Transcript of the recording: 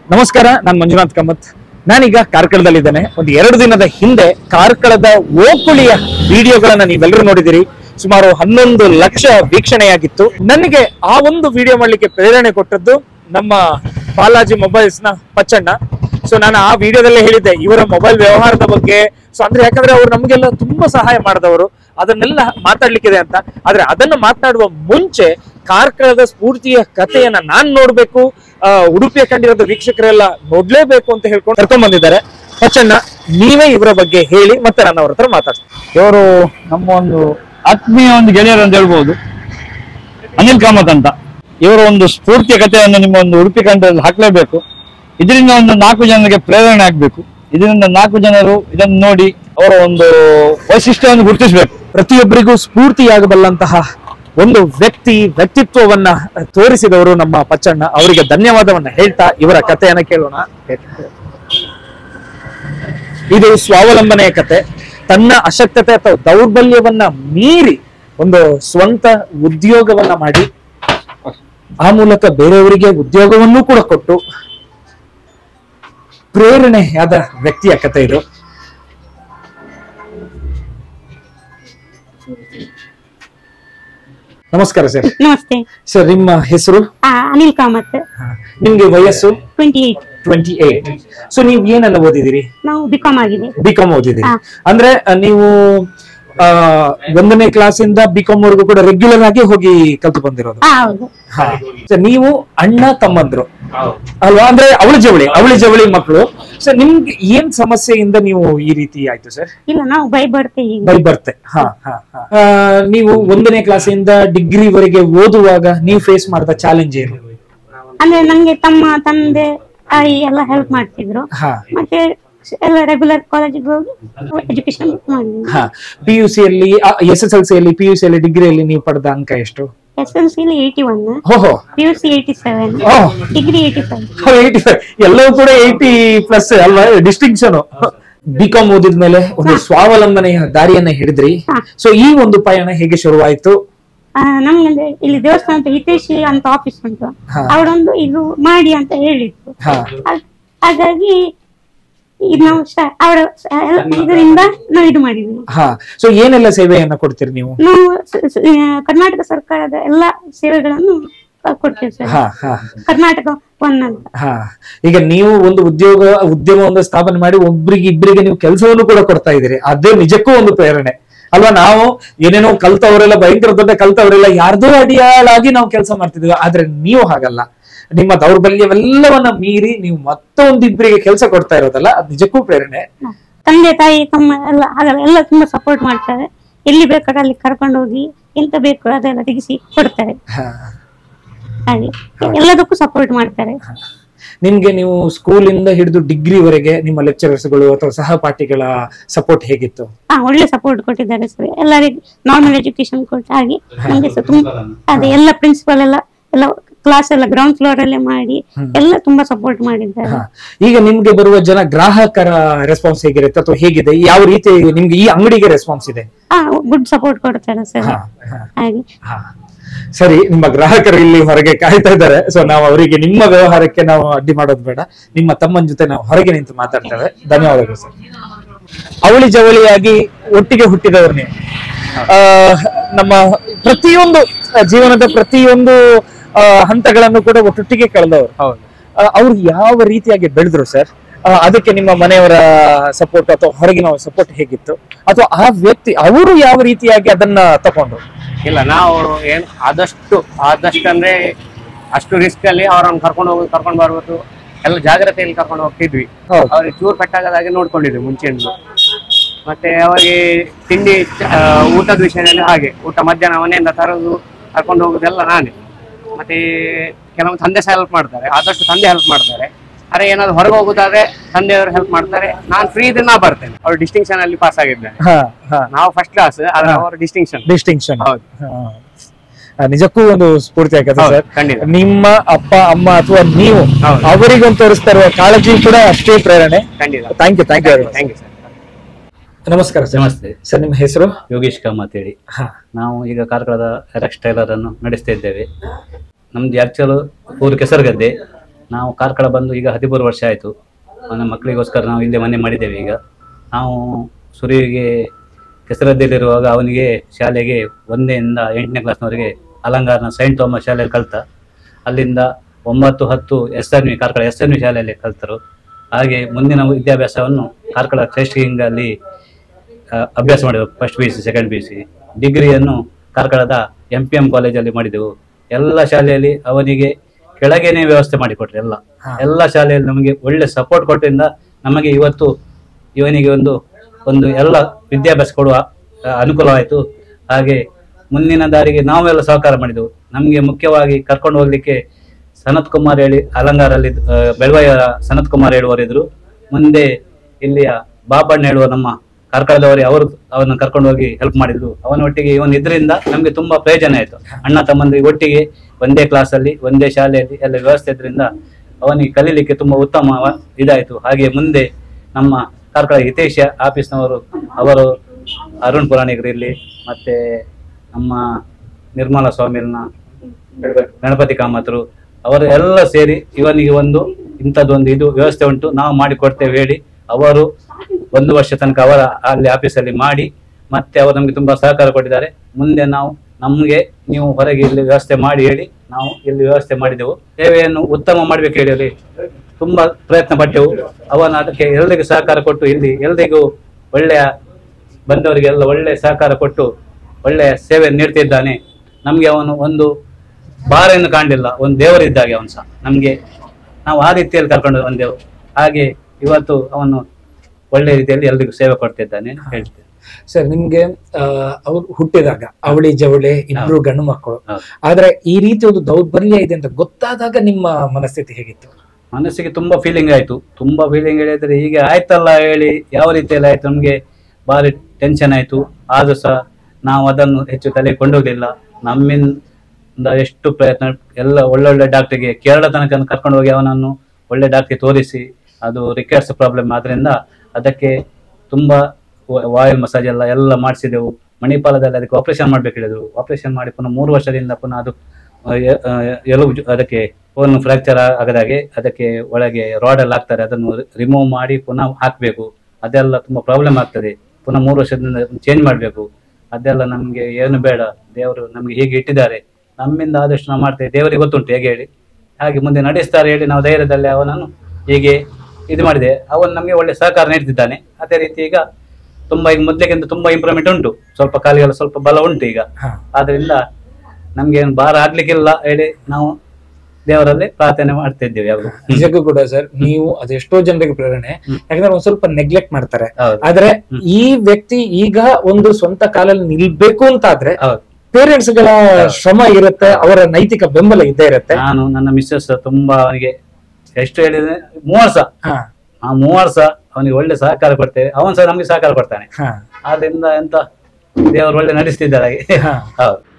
ನಮಸ್ಕಾರ ನಾನು ಮಂಜುನಾಥ್ ಕಾಮತ್ ನಾನೀಗ ಕಾರ್ಕಳದಲ್ಲಿದ್ದೇನೆ ಒಂದು ಎರಡು ದಿನದ ಹಿಂದೆ ಕಾರ್ಕಳದ ಓಕುಳಿಯ ವಿಡಿಯೋಗಳನ್ನ ನೀವೆಲ್ಲರೂ ನೋಡಿದಿರಿ ಸುಮಾರು ಹನ್ನೊಂದು ಲಕ್ಷ ವೀಕ್ಷಣೆಯಾಗಿತ್ತು ನನಗೆ ಆ ಒಂದು ವಿಡಿಯೋ ಮಾಡ್ಲಿಕ್ಕೆ ಪ್ರೇರಣೆ ಕೊಟ್ಟದ್ದು ನಮ್ಮ ಬಾಲಾಜಿ ಮೊಬೈಲ್ಸ್ ನ ಪಚ್ಚಣ್ಣ ಸೊ ನಾನು ಆ ವಿಡಿಯೋದಲ್ಲೇ ಹೇಳಿದ್ದೆ ಇವರ ಮೊಬೈಲ್ ವ್ಯವಹಾರದ ಬಗ್ಗೆ ಸೊ ಅಂದ್ರೆ ಯಾಕಂದ್ರೆ ಅವ್ರು ನಮಗೆಲ್ಲ ತುಂಬಾ ಸಹಾಯ ಮಾಡಿದವರು ಅದನ್ನೆಲ್ಲ ಮಾತಾಡ್ಲಿಕ್ಕಿದೆ ಅಂತ ಆದ್ರೆ ಅದನ್ನ ಮಾತನಾಡುವ ಮುಂಚೆ ಕಾರ್ಕಳದ ಸ್ಫೂರ್ತಿಯ ಕಥೆಯನ್ನ ನಾನ್ ನೋಡ್ಬೇಕು ಆ, ಉಡುಪಿಯ ಕಂಡಿರೋದ ವೀಕ್ಷಕರೆಲ್ಲ ನೋಡ್ಲೇಬೇಕು ಅಂತ ಹೇಳ್ಕೊಂಡು ಕರ್ಕೊಂಡ್ ಬಂದಿದ್ದಾರೆ ಪಚ್ಚಣ್ಣ ನೀವೇ ಇವರ ಬಗ್ಗೆ ಹೇಳಿ ಮತ್ತೆ ನಾನು ಅವ್ರ ಹತ್ರ ಮಾತಾಡ್ತೀನಿ ಇವರು ನಮ್ಮ ಒಂದು ಆತ್ಮೀಯ ಒಂದು ಗೆಳೆಯರು ಅಂತ ಹೇಳ್ಬೋದು ಅನಿಲ್ ಕಾಮತ್ ಅಂತ ಇವರ ಒಂದು ಸ್ಫೂರ್ತಿಯ ಕಥೆಯನ್ನು ನಿಮ್ಮ ಒಂದು ಉಡುಪಿ ಕಂಠದಲ್ಲಿ ಹಾಕ್ಲೇಬೇಕು ಇದರಿಂದ ಒಂದು ನಾಲ್ಕು ಜನರಿಗೆ ಪ್ರೇರಣೆ ಆಗ್ಬೇಕು ಇದರಿಂದ ನಾಲ್ಕು ಜನರು ಇದನ್ನು ನೋಡಿ ಅವರ ಒಂದು ವೈಶಿಷ್ಟ್ಯವನ್ನು ಗುರುತಿಸಬೇಕು ಪ್ರತಿಯೊಬ್ಬರಿಗೂ ಸ್ಫೂರ್ತಿಯಾಗಬಲ್ಲಂತಹ ಒಂದು ವ್ಯಕ್ತಿ ವ್ಯಕ್ತಿತ್ವವನ್ನ ತೋರಿಸಿದವರು ನಮ್ಮ ಪಚ್ಚಣ್ಣ ಅವರಿಗೆ ಧನ್ಯವಾದವನ್ನ ಹೇಳ್ತಾ ಇವರ ಕಥೆಯನ್ನ ಕೇಳೋಣ ಇದು ಸ್ವಾವಲಂಬನೆಯ ಕತೆ ತನ್ನ ಅಶಕ್ತತೆ ಅಥವಾ ದೌರ್ಬಲ್ಯವನ್ನ ಮೀರಿ ಒಂದು ಸ್ವಂತ ಉದ್ಯೋಗವನ್ನ ಮಾಡಿ ಆ ಮೂಲಕ ಬೇರೆಯವರಿಗೆ ಉದ್ಯೋಗವನ್ನೂ ಕೂಡ ಕೊಟ್ಟು ಪ್ರೇರಣೆಯಾದ ವ್ಯಕ್ತಿಯ ಕತೆ ಇದು ನಮಸ್ಕಾರ ಸರ್ ನಮಸ್ತೆ ಸರ್ ನಿಮ್ಮ ಹೆಸರು ಆ, ಅನಿಲ್ ಕಾಮತ್ ನಿಮ್ಗೆ ವಯಸ್ಸು twenty eight twenty eight so ನೀವು ಏನೆಲ್ಲ ಓದಿದಿರಿ ನಾವು ಬಿಕಾಮ್ ಆಗಿದೆ ಬಿ ಕಾಮ್ ಓದಿದಿರಿ ಹಾ. ಅಂದ್ರೆ ಆ, ನೀವು ಆ, ಒಂದನೇ ಕ್ಲಾಸ್ ಇಂದ ಬಿ ಕಾಮ್ ವರ್ಗು ಕೂಡ ರೆಗ್ಯುಲರ್ ಆಗಿ ಹೋಗಿ ಕಲ್ತು ಬಂದಿರೋದು ಹಾ ಹೌದು ಹಾ. So, ನೀವು ಅಣ್ಣ ತಮ್ಮಂದ್ರು ಅಲ್ವಾ ಅಂದ್ರೆ ಅವಳಿ ಜವಳಿ ಅವಳಿ ಜವಳಿ ಮಕ್ಕಳು ಸರ್ ನಿಮ್ಗೆ ಏನ್ ಸಮಸ್ಯೆಯಿಂದ ನೀವು ಈ ರೀತಿ ಆಯ್ತು ಸರ್ ಇಲ್ಲ ನಾವು ಬೈ ಬರ್ತೆ ಈಗ ಬೈ ಬರ್ತೆ ಹಾ ಹಾ ಹಾ. ಆ, ನೀವು ಒಂದನೇ ಕ್ಲಾಸಿಂದ ಡಿಗ್ರಿ ವರೆಗೆ ಓದುವಾಗ ನೀವು ಫೇಸ್ ಮಾಡಿದ ಚಾಲೆಂಜ್ ಏನು ಅಂದ್ರೆ ನಂಗೆ ತಮ್ಮ ತಂದೆ ತಾಯಿ ಎಲ್ಲ ಹೆಲ್ಪ್ ಮಾಡ್ತಿದ್ರು ಹಾ ಮತ್ತೆ ಎಲ್ಲ ರೆಗ್ಯುಲರ್ ಕಾಲೇಜಿಗೆ ಹೋಗಿ ಎಜುಕೇಶನ್ ಮಾಡಿದ್ವಿ ಹಾ ಪಿ ಯು ಸಿಯಲ್ಲಿ ಎಸ್ ಎಸ್ ಎಲ್ ಸಿಯಲ್ಲಿ ಪಿ ಯು ಸಿಯಲ್ಲಿ ಡಿಗ್ರಿಯಲ್ಲಿ ನೀವು ಪಡೆದ ಅಂಕ ಎಷ್ಟು S L C eighty one ಓಹೋ P U C eighty seven ಓಹ್ degree eighty five eighty five ಎಲ್ಲವೂ ಕೂಡ ಏಯ್ಟಿ ಪ್ಲಸ್ ಅಲ್ವಾ ಡಿಸ್ಟಿಂಕ್ಷನ್ ಬಿ ಕಾಮ್ ಓದಿದ್ಮೇಲೆ ಒಂದು ಸ್ವಾವಲಂಬನೆಯ ದಾರಿಯನ್ನ ಹಿಡಿದ್ರಿ ಹಾ. ಸೊ ಈ ಒಂದು ಪಯಣ ಹೇಗೆ ಶುರುವಾಯ್ತು ನಮ್ಗೆ ಅಂದ್ರೆ ಇಲ್ಲಿ ದೇವಸ್ಥಾನ ಅಂತ ಹಿತೇಶಿ ಅಂತ ಆಫೀಸ್ ಉಂಟು ಹಾ. ಅವರೊಂದು ಇದು ಮಾಡಿ ಅಂತ ಹೇಳಿದ್ರು ಹಾ ಹಾಗ್- ಹಾಗಾಗಿ ಇದು ನಾವು ಸ್ಟಾ- ಅವರ ಇದರಿಂದ ನಾವು ಇದು ಮಾಡಿದ್ವಿ ಹಾ ಸೊ ಏನೆಲ್ಲ ಸೇವೆಯನ್ನ ಕೊಡ್ತೀರಿ ನೀವು ನಾವು ಸ- ಸ- ಆ, ಕರ್ನಾಟಕ ಸರ್ಕಾರದ ಎಲ್ಲಾ ಸೇವೆಗಳನ್ನು ಆ, ಕೊಡ್ತೇವೆ ಸರ್ ಹಾ ಹಾ ಕರ್ನಾಟಕ ಒನ್ ಅಂತ ಹಾ ಈಗ ನೀವು ಒಂದು ಉದ್ಯೋಗ ಉದ್ಯಮವನ್ನು ಸ್ಥಾಪನೆ ಮಾಡಿ ಒಬ್ರಿಗೆ ಇಬ್ಬರಿಗೆ ನೀವು ಕೆಲಸವನ್ನು ಕೂಡ ಕೊಡ್ತಾ ಇದ್ದೀರಿ ಅದೇ ನಿಜಕ್ಕೂ ಒಂದು ಪ್ರೇರಣೆ ಅಲ್ವಾ ನಾವು ಏನೇನೋ ಕಲ್ತವರೆಲ್ಲ ಭಯಂಕರ ದೊಡ್ಡ ಕಲ್ತವರೆಲ್ಲ ಯಾರ್ದೋ ಅಡಿಯಾಳಾಗಿ ನಾವು ಕೆಲಸ ಮಾಡ್ತಿದ್ವಿ ಆದ್ರೆ ನೀವು ಹಾಗಲ್ಲ ನಿಮ್ಮ ದೌರ್ಬಲ್ಯವೆಲ್ಲವನ್ನ ಮೀರಿ ನೀವು ಮತ್ತೊಂದಿಬ್ಬರಿಗೆ ಕೆಲಸ ಕೊಡ್ತಾ ಇರೋದಲ್ಲ ಅದು ನಿಜಕ್ಕೂ ಪ್ರೇರಣೆ ತಂದೆ ತಾಯಿ ತಮ್ಮ ಎಲ್ಲ ಹಾಗೆಲ್ಲ ಎಲ್ಲ ತುಂಬಾ ಸಪೋರ್ಟ್ ಮಾಡ್ತಾರೆ ಎಲ್ಲಿ ಬೇಕಾದ್ರೆ ಅಲ್ಲಿ ಕರ್ಕೊಂಡು ಹೋಗಿ ಎಂತ ಬೇಕು ಅದೆಲ್ಲ ತೆಗಿಸಿ ಕೊಡ್ತಾರೆ ಹಾ. ಹಾಗೆ ಎಲ್ಲದಕ್ಕೂ ಸಪೋರ್ಟ್ ಮಾಡ್ತಾರೆ ನಿಮ್ಗೆ ನೀವು ಸ್ಕೂಲಿಂದ ಹಿಡಿದು ಡಿಗ್ರಿವರೆಗೆ ನಿಮ್ಮ ಲೆಕ್ಚರರ್ಸ್ಗಳು ಅಥವಾ ಸಹಪಾಠಿಗಳ ಸಪೋರ್ಟ್ ಹೇಗಿತ್ತು ಹಾ ಒಳ್ಳೆ ಸಪೋರ್ಟ್ ಕೊಟ್ಟಿದ್ದಾರೆ ಸರ್ ಎಲ್ಲರಿಗೂ ನಾರ್ಮಲ್ ಎಜುಕೇಶನ್ ಕೊಟ್ಟು ಹಾಗೆ ನಮ್ಗೆ ಸಹ ತುಂಬಾ ಅದೇ ಎಲ್ಲ ಪ್ರಿನ್ಸಿಪಲ್ ಎಲ್ಲ ಎಲ್ಲ ಕ್ಲಾಸ್ ಎಲ್ಲ ಗ್ರೌಂಡ್ ಫ್ಲೋರ್ ಅಲ್ಲೇ ಮಾಡಿ ಎಲ್ಲ ತುಂಬಾ ಸಪೋರ್ಟ್ ಮಾಡಿದ್ದಾರೆ ಹಾ. ಈಗ ನಿಮ್ಗೆ ಬರುವ ಜನ ಗ್ರಾಹಕರ ರೆಸ್ಪಾನ್ಸ್ ಹೇಗಿರುತ್ತೆ ಅಥವಾ ಹೇಗಿದೆ ಯಾವ ರೀತಿ ನಿಮ್ಗೆ ಈ ಅಂಗಡಿಗೆ ರೆಸ್ಪಾನ್ಸ್ ಇದೆ ಹಾ ಗುಡ್ ಸಪೋರ್ಟ್ ಕೊಡ್ತಾರೆ ಸರ್ ಹಾ, ಹಾ, ಹಾಗೆ ಹಾ. ಸರಿ ನಿಮ್ಮ ಗ್ರಾಹಕರು ಇಲ್ಲಿ ಹೊರಗೆ ಕಾಯ್ತಾ ಇದ್ದಾರೆ ಸೊ ನಾವು ಅವರಿಗೆ ನಿಮ್ಮ ವ್ಯವಹಾರಕ್ಕೆ ನಾವು ಅಡ್ಡಿ ಮಾಡೋದು ಬೇಡ ನಿಮ್ಮ ತಮ್ಮನ ಜೊತೆ ನಾವು ಹೊರಗೆ ನಿಂತು ಮಾತಾಡ್ತೇವೆ ಧನ್ಯವಾದಗಳು ಸರ್ ಅವಳಿ ಜವಳಿಯಾಗಿ ಒಟ್ಟಿಗೆ ಹುಟ್ಟಿದವರು ನೀವು ಆ, ನಮ್ಮ ಪ್ರತಿಯೊಂದು ಆ, ಜೀವನದ ಪ್ರತಿಯೊಂದು ಆ, ಹಂತಗಳನ್ನು ಕೂಡ ಒಟ್ಟೊಟ್ಟಿಗೆ ಕಳೆದವರು ಹೌದು ಅವ್ರು ಯಾವ ರೀತಿಯಾಗಿ ಬೆಳೆದ್ರು ಸರ್ ಅದಕ್ಕೆ ನಿಮ್ಮ ಮನೆಯವರ ಸಪೋರ್ಟ್ ಅಥವಾ ಹೊರಗಿನ ಸಪೋರ್ಟ್ ಹೇಗಿತ್ತು ಅಥವಾ ಆ ವ್ಯಕ್ತಿ ಅವರು ಯಾವ ರೀತಿಯಾಗಿ ಅದನ್ನ ತಗೊಂಡ್ರು ಇಲ್ಲ ನಾವು ಏನ್ ಆದಷ್ಟು ಆದಷ್ಟು ಅಂದ್ರೆ ಅಷ್ಟು ರಿಸ್ಕ್ ಅಲ್ಲಿ ಅವ್ರನ್ನ ಕರ್ಕೊಂಡು ಹೋಗೋದು ಕರ್ಕೊಂಡು ಬರ್ಬೋದು ಎಲ್ಲ ಜಾಗ್ರತೆಯಲ್ಲಿ ಕರ್ಕೊಂಡು ಹೋಗ್ತಿದ್ವಿ ಹೌದು. ಅವ್ರಿಗೆ ಚೂರು ಪೆಟ್ಟಾಗದಾಗೆ ನೋಡ್ಕೊಂಡಿದ್ವಿ ಮುಂಚೆಯಿಂದ ಮತ್ತೆ ಅವರಿಗೆ ತಿಂಡಿ ಆ, ಊಟದ ವಿಷಯದಲ್ಲಿ ಹಾಗೆ ಊಟ ಮಧ್ಯಾಹ್ನ ಮನೆಯಿಂದ ತರೋದು ಕರ್ಕೊಂಡು ಹೋಗೋದೆಲ್ಲ ನಾನೇ ಮತ್ತೆ ಕೆಲವು ತಂದೆ ಸಹ ಹೆಲ್ಪ್ ಮಾಡ್ತಾರೆ ಆದಷ್ಟು ತಂದೆ ಹೆಲ್ಪ್ ಮಾಡ್ತಾರೆ ಅರೆ ಏನಾದ್ರು ಹೊರಗೆ ಹೋಗೋದಾದ್ರೆ ತಂದೆಯವರು ಹೆಲ್ಪ್ ಮಾಡ್ತಾರೆ ನಾನು ಫ್ರೀ ಇದ್ರೆ ನಾ ಬರ್ತೇನೆ ಅವ್ರು ಡಿಸ್ಟಿಂಕ್ಷನ್ ಅಲ್ಲಿ ಪಾಸ್ ಆಗಿದ್ದಾರೆ ಹಾ ಹಾ ನಾವು ಫಸ್ಟ್ ಕ್ಲಾಸ್ ಆದ್ರೆ ಅವರು ಡಿಸ್ಟಿಂಕ್ಷನ್ ಡಿಸ್ಟಿಂಕ್ಷನ್ ಹೌದು ನಿಜಕ್ಕೂ ಒಂದು ಸ್ಫೂರ್ತಿ ಆಗತ್ತೆ ಹೌದು, ಸರ್ ಖಂಡಿತ. ನಿಮ್ಮ ಅಪ್ಪ ಅಮ್ಮ ಅಥವಾ ನೀವು ಹೌದು. ಅವರಿಗೊಂದು ತೋರಿಸ್ತಾ ಇರುವ ಕಾಳಜಿ ಕೂಡ ಅಷ್ಟೇ ಪ್ರೇರಣೆ ಖಂಡಿತ thank you thank you thank you sir ನಮಸ್ಕಾರ ಸರ್ ನಮಸ್ತೆ ಸರ್ ನಿಮ್ಮ ಹೆಸರು ಯೋಗೇಶ್ ಕಾಮತ್ ಹೇಳಿ ಹಾ ನಾವು ಈಗ ಕಾರ್ಕಳದ ಎರೆಕ್ಸ್ ಟೈಲರ್ ಅನ್ನು ನಡೆಸ್ತಾ ಇದ್ದೇವೆ ನಮ್ದು ಆಕ್ಚುಲ್ ಊರು ಕೆಸರುಗದ್ದೆ ನಾವು ಕಾರ್ಕಳ ಬಂದು ಈಗ ಹದಿಮೂರು ವರ್ಷ ಆಯಿತು ನನ್ನ ಮಕ್ಕಳಿಗೋಸ್ಕರ ನಾವು ಇಲ್ಲೇ ಮನೆ ಮಾಡಿದ್ದೇವೆ ಈಗ ನಾವು ಸುರಿವಿಗೆ ಕೆಸರದ್ದಿರುವಾಗ ಅವನಿಗೆ ಶಾಲೆಗೆ ಒಂದರಿಂದ ಎಂಟನೇ ಕ್ಲಾಸ್ನವರೆಗೆ ಅಲಂಗಾರನ ಸೈಂಟ್ ಥಾಮಸ್ ಶಾಲೆಯಲ್ಲಿ ಕಲ್ತ ಅಲ್ಲಿಂದ ಒಂಬತ್ತು ಹತ್ತು S N V Karkala S N V ಶಾಲೆಯಲ್ಲಿ ಕಲ್ತರು ಹಾಗೆ ಮುಂದಿನ ವಿದ್ಯಾಭ್ಯಾಸವನ್ನು ಕಾರ್ಕಳ ಕ್ರೈಸ್ಟ್ ಅಲ್ಲಿ ಆ, ಅಭ್ಯಾಸ ಮಾಡಿದೆವು first P C second P C ಡಿಗ್ರಿಯನ್ನು ಕಾರ್ಕಳದ ಎಂ ಪಿ ಎಂ ಕಾಲೇಜಲ್ಲಿ ಮಾಡಿದೆವು ಎಲ್ಲ ಶಾಲೆಯಲ್ಲಿ ಅವನಿಗೆ ಕೆಳಗೇನೆ ವ್ಯವಸ್ಥೆ ಮಾಡಿಕೊಟ್ರು ಎಲ್ಲ ಎಲ್ಲ ಶಾಲೆಯಲ್ಲಿ ನಮಗೆ ಒಳ್ಳೆ ಸಪೋರ್ಟ್ ಕೊಟ್ಟಿಂದ ನಮಗೆ ಇವತ್ತು ಇವನಿಗೆ ಒಂದು ಒಂದು ಎಲ್ಲ ವಿದ್ಯಾಭ್ಯಾಸ ಕೊಡುವ ಆ, ಅನುಕೂಲವಾಯಿತು ಹಾಗೆ ಮುಂದಿನ ದಾರಿಗೆ ನಾವೆಲ್ಲ ಸಹಕಾರ ಮಾಡಿದೆವು ನಮಗೆ ಮುಖ್ಯವಾಗಿ ಕರ್ಕೊಂಡು ಹೋಗ್ಲಿಕ್ಕೆ ಸನತ್ ಕುಮಾರ್ ಹೇಳಿ ಅಲಂಗಾರಲ್ಲಿ ಆ, ಬೆಳವಾಯ ಸನತ್ ಕುಮಾರ್ ಹೇಳುವವರಿದ್ರು ಮುಂದೆ ಇಲ್ಲಿಯ ಬಾಬಣ್ಣ ಹೇಳುವ ನಮ್ಮ ಕಾರ್ಕಳದವರೇ ಅವರು ಅವನ್ನ ಕರ್ಕೊಂಡು ಹೋಗಿ ಹೆಲ್ಪ್ ಮಾಡಿದ್ರು ಅವನ ಒಟ್ಟಿಗೆ ಇವನ್ ಇದರಿಂದ ನಮ್ಗೆ ತುಂಬಾ ಪ್ರಯೋಜನ ಆಯ್ತು ಅಣ್ಣ ತಮ್ಮಂದಿರಿಗೆ ಒಟ್ಟಿಗೆ ಒಂದೇ ಕ್ಲಾಸಲ್ಲಿ ಒಂದೇ ಶಾಲೆಯಲ್ಲಿ ಎಲ್ಲ ವ್ಯವಸ್ಥೆ ಇದ್ರಿಂದ ಅವನಿಗೆ ಕಲೀಲಿಕ್ಕೆ ತುಂಬಾ ಉತ್ತಮ ಇದಾಯ್ತು ಹಾಗೆ ಮುಂದೆ ನಮ್ಮ ಕಾರ್ಕಳ ಹಿತೇಶ ಆಫೀಸ್ನವರು ಅವರು ಅರುಣ್ ಪುರಾಣಿಕರು ಇಲ್ಲಿ ಮತ್ತೆ ನಮ್ಮ ನಿರ್ಮಲಾ ಸ್ವಾಮಿನ ಗಣಪತಿ ಕಾಮತ್ರು ಅವರು ಎಲ್ಲ ಸೇರಿ ಇವನಿಗೆ ಒಂದು ಇಂಥದ್ದೊಂದು ಇದು ವ್ಯವಸ್ಥೆ ಉಂಟು ನಾವು ಮಾಡಿ ಕೊಡ್ತೇವೆ ಹೇಳಿ ಅವರು ಒಂದು ವರ್ಷ ತನಕ ಅವರ ಅಲ್ಲಿ ಆಫೀಸಲ್ಲಿ ಮಾಡಿ ಮತ್ತೆ ಅವರು ನಮಗೆ ತುಂಬಾ ಸಹಕಾರ ಕೊಟ್ಟಿದ್ದಾರೆ ಮುಂದೆ ನಾವು ನಮಗೆ ನೀವು ಹೊರಗೆ ಇಲ್ಲಿ ವ್ಯವಸ್ಥೆ ಮಾಡಿ ಹೇಳಿ ನಾವು ಇಲ್ಲಿ ವ್ಯವಸ್ಥೆ ಮಾಡಿದೆವು ಸೇವೆಯನ್ನು ಉತ್ತಮ ಮಾಡ್ಬೇಕು ಹೇಳಿ ಅಲ್ಲಿ ತುಂಬಾ ಪ್ರಯತ್ನ ಪಟ್ಟೆವು ಅವನ ಅದಕ್ಕೆ ಎಲ್ಲರಿಗೂ ಸಹಕಾರ ಕೊಟ್ಟು ಇಲ್ಲಿ ಎಲ್ರಿಗೂ ಒಳ್ಳೆಯ ಬಂದವರಿಗೆಲ್ಲ ಒಳ್ಳೆ ಸಹಕಾರ ಕೊಟ್ಟು ಒಳ್ಳೆಯ ಸೇವೆ ನೀಡ್ತಿದ್ದಾನೆ ನಮಗೆ ಅವನು ಒಂದು ಭಾರವನ್ನು ಕಾಣಲಿಲ್ಲ ಒಂದು ದೇವರಿದ್ದಾಗೆ ಅವನು ಸಹ ನಮಗೆ ನಾವು ಆ ರೀತಿಯಲ್ಲಿ ಕರ್ಕೊಂಡು ಬಂದೆವು ಹಾಗೆ ಇವತ್ತು ಅವನು ಒಳ್ಳೆ ರೀತಿಯಲ್ಲಿ ಎಲ್ರಿಗೂ ಸೇವೆ ಕೊಡ್ತಿದ್ದಾನೆ ಅಂತ ಹೇಳ್ತೇನೆ ಸರ್ ನಿಮ್ಗೆ ಅವ್ರು ಹುಟ್ಟಿದಾಗ ಅವಳಿ ಜವಳಿ ಇಬ್ರು ಗಂಡು ಮಕ್ಕಳು ಹೌದು. ಆದ್ರೆ ಈ ರೀತಿ ಒಂದು ದೌರ್ಬಲ್ಯ ಇದೆ ಅಂತ ಗೊತ್ತಾದಾಗ ನಿಮ್ಮ ಮನಸ್ಥಿತಿ ಹೇಗಿತ್ತು ಮನಸ್ಸಿಗೆ ತುಂಬಾ ಫೀಲಿಂಗ್ ಆಯ್ತು ತುಂಬಾ ಫೀಲಿಂಗ್ ಹೇಳಿದ್ರೆ ಹೀಗೆ ಆಯ್ತಲ್ಲ ಹೇಳಿ ಯಾವ ರೀತಿಯಲ್ಲಿ ಆಯ್ತು ನಮ್ಗೆ ಭಾರಿ ಟೆನ್ಷನ್ ಆಯ್ತು ಆದ್ರೂ ಸಹ ನಾವು ಅದನ್ನು ಹೆಚ್ಚು ತಲೆ ಕೊಂಡೋಗ್ಲಿಲ್ಲ ನಮ್ಮಿಂದ ಎಷ್ಟು ಪ್ರಯತ್ನ ಎಲ್ಲ ಒಳ್ಳೊಳ್ಳೆ ಡಾಕ್ಟರ್ಗೆ ಕೇರಳ ತನಕ ಕರ್ಕೊಂಡು ಹೋಗಿ ಅವನನ್ನು ಒಳ್ಳೆ ಡಾಕ್ಟರ್ ತೋರಿಸಿ ಅದು ರಿಕೆಟ್ಸ್ ಪ್ರಾಬ್ಲಮ್ ಆದ್ರಿಂದ ಅದಕ್ಕೆ ತುಂಬಾ ವಾಯಲ್ ಮಸಾಜ್ ಎಲ್ಲ ಎಲ್ಲ ಮಾಡಿಸಿದೆವು ಮಣಿಪಾಲದಲ್ಲಿ ಅದಕ್ಕೆ ಆಪರೇಷನ್ ಮಾಡ್ಬೇಕು ಹೇಳಿದ್ರು ಆಪರೇಷನ್ ಮಾಡಿ ಪುನಃ ಮೂರು ವರ್ಷದಿಂದ ಪುನಃ ಅದು ಆ, ಎ- ಆ, ಎಲುಬು ಜು- ಅದಕ್ಕೆ ಬೋನ್ ಫ್ರಾಕ್ಚರ್ ಆಗದಾಗೆ ಅದಕ್ಕೆ ಒಳಗೆ ರಾಡ್ ಎಲ್ಲ ಹಾಕ್ತಾರೆ ಅದನ್ನು ರಿಮೂವ್ ಮಾಡಿ ಪುನಃ ಹಾಕಬೇಕು ಅದೆಲ್ಲ ತುಂಬಾ ಪ್ರಾಬ್ಲಮ್ ಆಗ್ತದೆ ಪುನಃ ಮೂರು ವರ್ಷದಿಂದ ಚೇಂಜ್ ಮಾಡಬೇಕು ಅದೆಲ್ಲ ನಮ್ಗೆ ಏನು ಬೇಡ ದೇವರು ನಮ್ಗೆ ಹೀಗೆ ಇಟ್ಟಿದ್ದಾರೆ ನಮ್ಮಿಂದ ಆದಷ್ಟು ನಾವು ಮಾಡ್ತೇವೆ ದೇವರಿಗೆ ಗೊತ್ತುಂಟು ಹೇಗೆ ಹೇಳಿ ಹಾಗೆ ಮುಂದೆ ನಡೆಸ್ತಾರೆ ಹೇಳಿ ನಾವು ಧೈರ್ಯದಲ್ಲಿ ಅವನನ್ನು ಹೀಗೆ ಇದು ಮಾಡಿದೆ ಅವನು ನಮಗೆ ಒಳ್ಳೆ ಸಹಕಾರ ನೀಡ್ತಿದ್ದಾನೆ ಅದೇ ರೀತಿ ಈಗ ತುಂಬಾ ಈಗ ಮೊದ್ಲಿಗಿಂತ ತುಂಬಾ ಇಂಪ್ರೂವ್ಮೆಂಟ್ ಉಂಟು ಸ್ವಲ್ಪ ಕಾಲಿಗೆಲ್ಲ ಸ್ವಲ್ಪ ಬಲ ಉಂಟು ಈಗ ಹಾ. ಆದ್ರಿಂದ ನಮ್ಗೆ ಏನು ಭಾರ ಆಗ್ಲಿಕ್ಕಿಲ್ಲ ಹೇಳಿ ನಾವು ದೇವರಲ್ಲಿ ಪ್ರಾರ್ಥನೆ ಮಾಡ್ತಿದ್ದೇವೆ ಯಾವಾಗ ನಿಜಕ್ಕೂ ಕೂಡ ಸರ್ ನೀವು ಅದೆಷ್ಟೋ ಜನರಿಗೆ ಪ್ರೇರಣೆ ಯಾಕಂದ್ರೆ ಒಂದ್ ಸ್ವಲ್ಪ ನೆಗ್ಲೆಕ್ಟ್ ಮಾಡ್ತಾರೆ ಹೌದು ಆದ್ರೆ ಈ ವ್ಯಕ್ತಿ ಈಗ ಒಂದು ಸ್ವಂತ ಕಾಲಲ್ಲಿ ನಿಲ್ಬೇಕು ಅಂತ ಆದ್ರೆ ಹೌದು ಪೇರೆಂಟ್ಸ್ ಗಳ ಶ್ರಮ ಇರುತ್ತೆ ಅವರ ನೈತಿಕ ಬೆಂಬಲ ಇದ್ದೇ ಇರುತ್ತೆ ನಾನು ನನ್ನ ಮಿಸ್ಸಸ್ ತುಂಬಾ ಅವನಿಗೆ ಎಷ್ಟು ಹೇಳಿದ್ರೆ ಮೂವರ್ ಸಹ ಹಾ ಆ ಮೂವರ್ ಸಹ ಅವನಿಗೆ ಒಳ್ಳೆ ಸಹಕಾರ ಕೊಡ್ತೇವೆ ಅವನ್ ಸಹ ನಮ್ಗೆ ಸಹಕಾರ ಕೊಡ್ತಾನೆ ಹಾ ಆದ್ರಿಂದ ಎಂತ ದೇವರು ಒಳ್ಳೆ ನಡೆಸ್ತಿದ್ದಾರೆ ಹಾಗೆ ಹಾ ಹೌದು